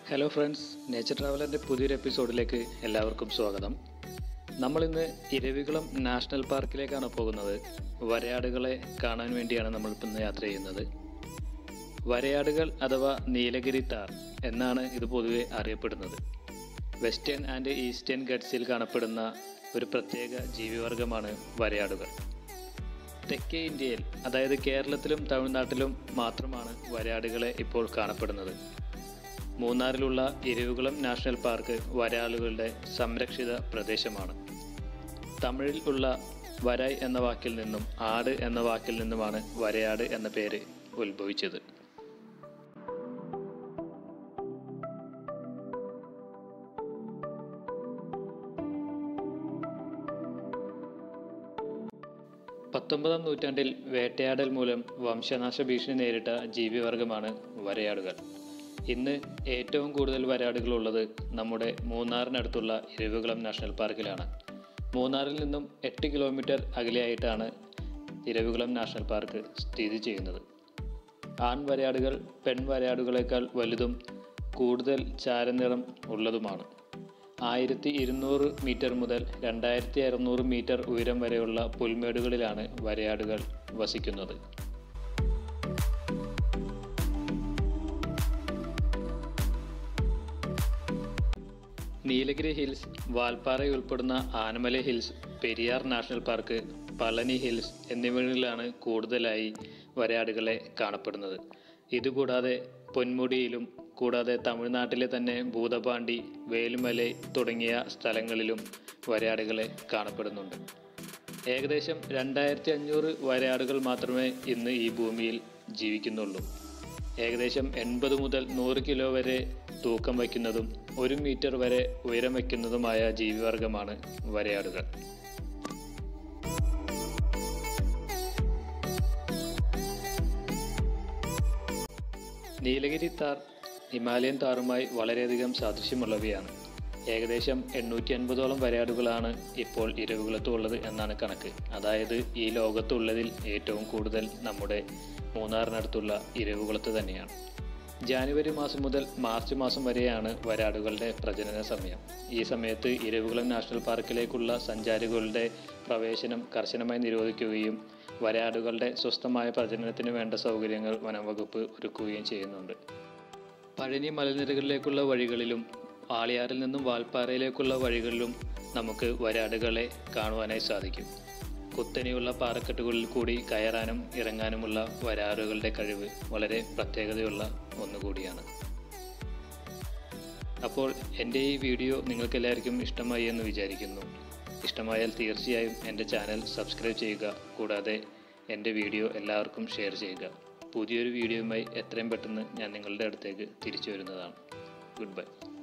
hello friends nature ട്രാവലറിൻ്റെ പുതിയൊരു എപ്പിസോഡിലേക്ക് എല്ലാവർക്കും സ്വാഗതം നമ്മളിന്ന് ഇരവികുളം നാഷണൽ പാർക്കിലേക്കാണ് പോകുന്നത് വരയാടുകളെ കാണാൻ വേണ്ടിയാണ് നമ്മൾ ഇന്ന് യാത്ര ചെയ്യുന്നത് വരയാടുകൾ അഥവാ നീലഗിരി താർ എന്നാണ് ഇത് പൊതുവെ അറിയപ്പെടുന്നത് വെസ്റ്റേൺ ആൻഡ് ഈസ്റ്റേൺ ഗഡ്സിൽ കാണപ്പെടുന്ന ഒരു പ്രത്യേക ജീവിവർഗമാണ് വരയാടുകൾ തെക്കേ ഇന്ത്യയിൽ അതായത് കേരളത്തിലും തമിഴ്നാട്ടിലും മാത്രമാണ് വരയാടുകളെ ഇപ്പോൾ കാണപ്പെടുന്നത് മൂന്നാറിലുള്ള ഇരവികുളം നാഷണൽ പാർക്ക് വരാളുകളുടെ സംരക്ഷിത പ്രദേശമാണ് തമിഴിൽ ഉള്ള വരായ് എന്ന വാക്കിൽ നിന്നും ആട് എന്ന വാക്കിൽ നിന്നുമാണ് വരയാട് എന്ന പേര് ഉത്ഭവിച്ചത് പത്തൊമ്പതാം നൂറ്റാണ്ടിൽ വേട്ടയാടൽ മൂലം വംശനാശ ഭീഷണി നേരിട്ട ജീവിവർഗമാണ് വരയാടുകൾ ഇന്ന് ഏറ്റവും കൂടുതൽ വരയാടുകളുള്ളത് നമ്മുടെ മൂന്നാറിനടുത്തുള്ള ഇരവികുളം നാഷണൽ പാർക്കിലാണ് മൂന്നാറിൽ നിന്നും എട്ട് കിലോമീറ്റർ അകലെയായിട്ടാണ് ഇരവികുളം നാഷണൽ പാർക്ക് സ്ഥിതി ചെയ്യുന്നത് ആൺ വരയാടുകൾ പെൺ വരയാടുകളേക്കാൾ വലുതും കൂടുതൽ ചാരനിറം ഉള്ളതുമാണ് ആയിരത്തി ഇരുന്നൂറ് മീറ്റർ മുതൽ രണ്ടായിരത്തി അറുന്നൂറ് മീറ്റർ ഉയരം വരെയുള്ള പുൽമേടുകളിലാണ് വരയാടുകൾ വസിക്കുന്നത് നീലഗിരി ഹിൽസ് വാൽപ്പാറ ഉൾപ്പെടുന്ന Anamala hills Periyar national park Palani hills എന്നിവിടങ്ങളിലാണ് കൂടുതലായി വരയാടുകളെ കാണപ്പെടുന്നത് ഇതുകൂടാതെ പൊന്മുടിയിലും കൂടാതെ തമിഴ്നാട്ടിലെ തന്നെ ഭൂതപാണ്ടി വേലുമല തുടങ്ങിയ സ്ഥലങ്ങളിലും വരയാടുകളെ കാണപ്പെടുന്നുണ്ട് ഏകദേശം രണ്ടായിരത്തി അഞ്ഞൂറ് വരയാടുകൾ മാത്രമേ ഇന്ന് ഈ ഭൂമിയിൽ ജീവിക്കുന്നുള്ളൂ ഏകദേശം എൺപത് മുതൽ നൂറ് കിലോ വരെ തൂക്കം വയ്ക്കുന്നതും ഒരു മീറ്റർ വരെ ഉയരം വയ്ക്കുന്നതുമായ ജീവിവർഗമാണ് വരയാടുകൾ നീലഗിരി താർ ഹിമാലയൻ താറുമായി വളരെയധികം സാദൃശ്യമുള്ളവയാണ് ഏകദേശം എണ്ണൂറ്റി അൻപതോളം വരയാടുകളാണ് ഇപ്പോൾ ഇരവുകുളത്ത് ഉള്ളത് എന്നാണ് കണക്ക് അതായത് ഈ ലോകത്തുള്ളതിൽ ഏറ്റവും കൂടുതൽ നമ്മുടെ മൂന്നാറിനടുത്തുള്ള ഇരവുകുളത്ത് തന്നെയാണ് ജാനുവരി മാസം മുതൽ മാർച്ച് മാസം വരെയാണ് വരാടുകളുടെ പ്രജനന സമയം ഈ സമയത്ത് ഇരവികുളം നാഷണൽ പാർക്കിലേക്കുള്ള സഞ്ചാരികളുടെ പ്രവേശനം കർശനമായി നിരോധിക്കുകയും വരാടുകളുടെ സ്വസ്ഥമായ പ്രജനനത്തിന് വേണ്ട സൗകര്യങ്ങൾ വനംവകുപ്പ് ഒരുക്കുകയും ചെയ്യുന്നുണ്ട് പഴനി മലനിരകളിലേക്കുള്ള വഴികളിലും ആളിയാറിൽ നിന്നും വാൽപ്പാറയിലേക്കുള്ള വഴികളിലും നമുക്ക് വരാടുകളെ കാണുവാനായി സാധിക്കും കുത്തനെയുള്ള പാറക്കെട്ടുകളിൽ കൂടി കയറാനും ഇറങ്ങാനുമുള്ള വരാറുകളുടെ കഴിവ് വളരെ പ്രത്യേകതയുള്ള ഒന്നുകൂടിയാണ് അപ്പോൾ എൻ്റെ ഈ വീഡിയോ നിങ്ങൾക്കെല്ലാവർക്കും ഇഷ്ടമായി എന്ന് വിചാരിക്കുന്നു ഇഷ്ടമായാൽ തീർച്ചയായും എൻ്റെ ചാനൽ സബ്സ്ക്രൈബ് ചെയ്യുക കൂടാതെ എൻ്റെ വീഡിയോ എല്ലാവർക്കും ഷെയർ ചെയ്യുക പുതിയൊരു വീഡിയോയുമായി എത്രയും പെട്ടെന്ന് ഞാൻ നിങ്ങളുടെ അടുത്തേക്ക് തിരിച്ചു വരുന്നതാണ് ഗുഡ് ബൈ